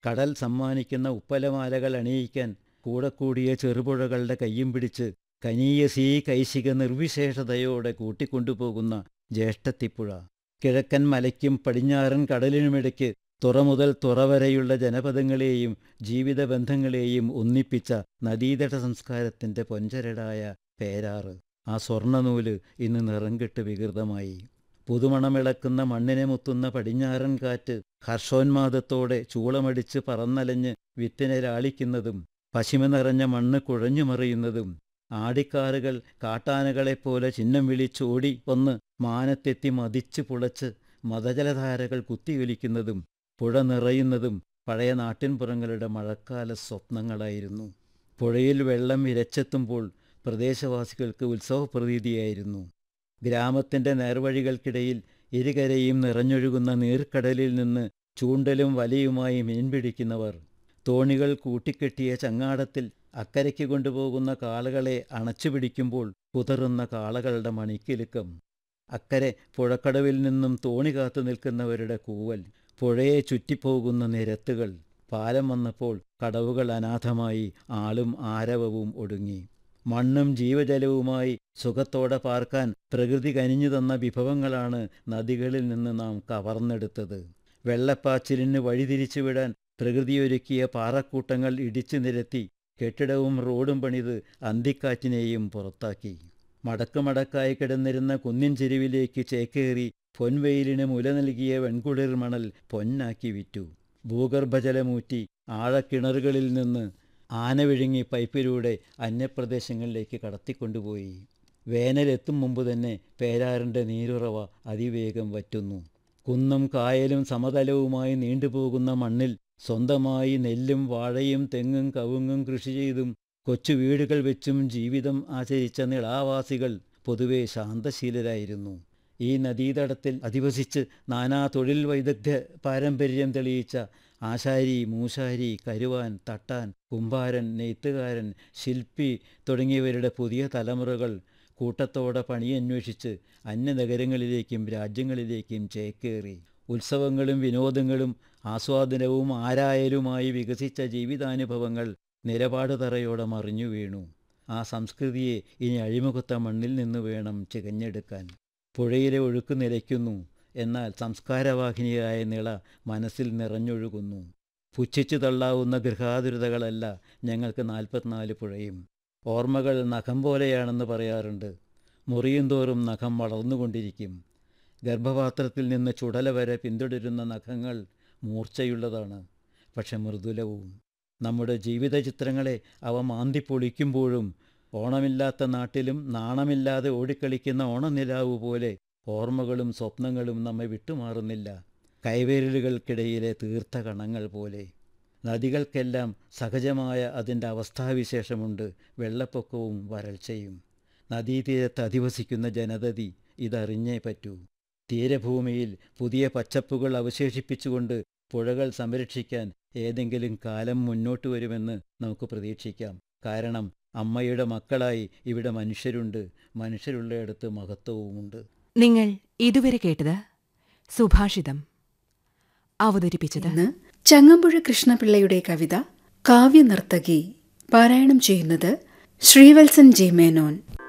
കടൽ സമ്മാനിക്കുന്ന ഉപ്പലമാലകൾ അണിയിക്കാൻ കൂടെ കൂടിയ ചെറുപുഴകളുടെ കയ്യും പിടിച്ച് കനീയസീ കൈശിക നിർവിശേഷതയോടെ കൂട്ടിക്കൊണ്ടുപോകുന്ന ജ്യേഷ്ഠത്തിപ്പുഴ കിഴക്കൻ മലയ്ക്കും പടിഞ്ഞാറൻ കടലിനുമിടയ്ക്ക് തുറ മുതൽ തുറ വരെയുള്ള ജനപദങ്ങളെയും ജീവിതബന്ധങ്ങളെയും ഒന്നിപ്പിച്ച നദീതട സംസ്കാരത്തിൻ്റെ പൊൻചരടായ പേരാറ് ആ സ്വർണ്ണനൂല് ഇന്ന് നിറം കെട്ട് വികൃതമായി പുതുമണമിളക്കുന്ന മണ്ണിനെ മുത്തുന്ന പടിഞ്ഞാറൻ കാറ്റ് ഹർഷോന്മാദത്തോടെ ചൂളമടിച്ച് പറന്നലഞ്ഞ് വിത്തിനെ ലാളിക്കുന്നതും പശിമ നിറഞ്ഞ മണ്ണ് കുഴഞ്ഞുമറിയുന്നതും ആടിക്കാറുകൾ കാട്ടാനകളെപ്പോലെ ചിഹ്നം വിളിച്ചോടി വന്ന് മാനത്തെത്തി മതിച്ച് പുളച്ച് മതജലധാരകൾ കുത്തിയൊലിക്കുന്നതും പുഴ നിറയുന്നതും പഴയ നാട്ടിൻപുറങ്ങളുടെ മഴക്കാല സ്വപ്നങ്ങളായിരുന്നു പുഴയിൽ വെള്ളം ഇരച്ചെത്തുമ്പോൾ പ്രദേശവാസികൾക്ക് ഉത്സവപ്രതീതിയായിരുന്നു ഗ്രാമത്തിൻ്റെ നേർവഴികൾക്കിടയിൽ ഇരുകരയും നിറഞ്ഞൊഴുകുന്ന നീർക്കടലിൽ നിന്ന് ചൂണ്ടലും വലയുമായി മീൻ പിടിക്കുന്നവർ തോണികൾ കൂട്ടിക്കെട്ടിയ ചങ്ങാടത്തിൽ അക്കരയ്ക്ക് കൊണ്ടുപോകുന്ന കാളകളെ അണച്ചുപിടിക്കുമ്പോൾ കുതറുന്ന കാളകളുടെ മണിക്കിലുക്കം അക്കരെ പുഴക്കടവിൽ നിന്നും തോണി കാത്തു നിൽക്കുന്നവരുടെ കൂവൽ പുഴയെ ചുറ്റിപ്പോകുന്ന നിരത്തുകൾ പാലം വന്നപ്പോൾ കടവുകൾ അനാഥമായി ആളും ആരവവും ഒടുങ്ങി മണ്ണും ജീവജലവുമായി സുഖത്തോടെ പാർക്കാൻ പ്രകൃതി കനിഞ്ഞു തന്ന വിഭവങ്ങളാണ് നദികളിൽ നിന്ന് നാം കവർന്നെടുത്തത് വെള്ളപ്പാച്ചിലിന് വഴിതിരിച്ചുവിടാൻ പ്രകൃതിയൊരുക്കിയ പാറക്കൂട്ടങ്ങൾ ഇടിച്ചു നിരത്തി കെട്ടിടവും റോഡും പണിത് അന്തിക്കാറ്റിനെയും പുറത്താക്കി മടക്കുമടക്കായി കിടന്നിരുന്ന കുന്നിൻ ചെരുവിലേക്ക് ചേക്കേറി പൊൻവെയിലിന് മുല നൽകിയ വെൺകുളിർ മണൽ പൊന്നാക്കി വിറ്റു ഭൂഗർഭജലമൂറ്റി ആഴക്കിണറുകളിൽ നിന്ന് ആന വിഴുങ്ങി പൈപ്പിലൂടെ അന്യപ്രദേശങ്ങളിലേക്ക് കടത്തിക്കൊണ്ടുപോയി വേനലെത്തും മുമ്പ് തന്നെ പേരാറിൻ്റെ നീരുറവ അതിവേഗം വറ്റുന്നു കുന്നും കായലും സമതലവുമായി നീണ്ടുപോകുന്ന മണ്ണിൽ സ്വന്തമായി നെല്ലും വാഴയും തെങ്ങും കവുങ്ങും കൃഷി ചെയ്തും കൊച്ചു വീടുകൾ വെച്ചും ജീവിതം ആചരിച്ച നിളാവാസികൾ പൊതുവെ ശാന്തശീലരായിരുന്നു ഈ നദീതടത്തിൽ അധിവസിച്ച് നാനാ തൊഴിൽ വൈദഗ്ധ്യ പാരമ്പര്യം തെളിയിച്ച ആശാരി മൂശാരി കരുവാൻ തട്ടാൻ കുമ്പാരൻ നെയ്ത്തുകാരൻ ശില്പി തുടങ്ങിയവരുടെ പുതിയ തലമുറകൾ കൂട്ടത്തോടെ പണിയന്വേഷിച്ച് അന്യനഗരങ്ങളിലേക്കും രാജ്യങ്ങളിലേക്കും ചേക്കേറി ഉത്സവങ്ങളും വിനോദങ്ങളും ആസ്വാദനവും ആരായലുമായി വികസിച്ച ജീവിതാനുഭവങ്ങൾ നിലപാട് തറയോടെ മറിഞ്ഞു വീണു ആ സംസ്കൃതിയെ ഇനി അഴിമുഖത്ത മണ്ണിൽ നിന്ന് വേണം ചികഞ്ഞെടുക്കാൻ പുഴയിലെ ഒഴുക്ക് നിലയ്ക്കുന്നു എന്നാൽ സംസ്കാരവാഹിനിയായ നിള മനസ്സിൽ നിറഞ്ഞൊഴുകുന്നു പുച്ഛിച്ചു തള്ളാവുന്ന ഗൃഹാതുരതകളല്ല ഞങ്ങൾക്ക് നാൽപ്പത്തിനാല് പുഴയും ഓർമ്മകൾ നഖം പോലെയാണെന്ന് പറയാറുണ്ട് മുറിയും തോറും നഖം വളർന്നുകൊണ്ടിരിക്കും ഗർഭപാത്രത്തിൽ നിന്ന് ചുടല വരെ പിന്തുടരുന്ന നഖങ്ങൾ മൂർച്ചയുള്ളതാണ് പക്ഷെ മൃദുലവും നമ്മുടെ ജീവിത ചിത്രങ്ങളെ അവ മാന്തി പൊളിക്കുമ്പോഴും ഓണമില്ലാത്ത നാട്ടിലും നാണമില്ലാതെ ഓടിക്കളിക്കുന്ന ഓണനിലാവ് പോലെ ഓർമ്മകളും സ്വപ്നങ്ങളും നമ്മെ വിട്ടുമാറുന്നില്ല കൈവേരലുകൾക്കിടയിലെ തീർത്ത കണങ്ങൾ പോലെ നദികൾക്കെല്ലാം സഹജമായ അതിൻ്റെ അവസ്ഥാവിശേഷമുണ്ട് വെള്ളപ്പൊക്കവും വരൾച്ചയും നദീതീരത്ത് അധിവസിക്കുന്ന ജനതതി ഇതറിഞ്ഞേ പറ്റൂ തീരഭൂമിയിൽ പുതിയ പച്ചപ്പുകൾ അവശേഷിപ്പിച്ചുകൊണ്ട് പുഴകൾ സംരക്ഷിക്കാൻ ഏതെങ്കിലും കാലം മുന്നോട്ട് വരുമെന്ന് നമുക്ക് പ്രതീക്ഷിക്കാം കാരണം അമ്മയുടെ മക്കളായി ഇവിടെ മനുഷ്യരുണ്ട് മനുഷ്യരുള്ളയിടത്ത് മഹത്വവുമുണ്ട് നിങ്ങൾ ഇതുവരെ കേട്ടത് സുഭാഷിതം അവതരിപ്പിച്ചത് ഇന്ന് ചങ്ങമ്പുഴ കൃഷ്ണപിള്ളയുടെ കവിത കാവ്യനർത്തകി പാരായണം ചെയ്യുന്നത് ശ്രീവത്സൻ ജി മേനോൻ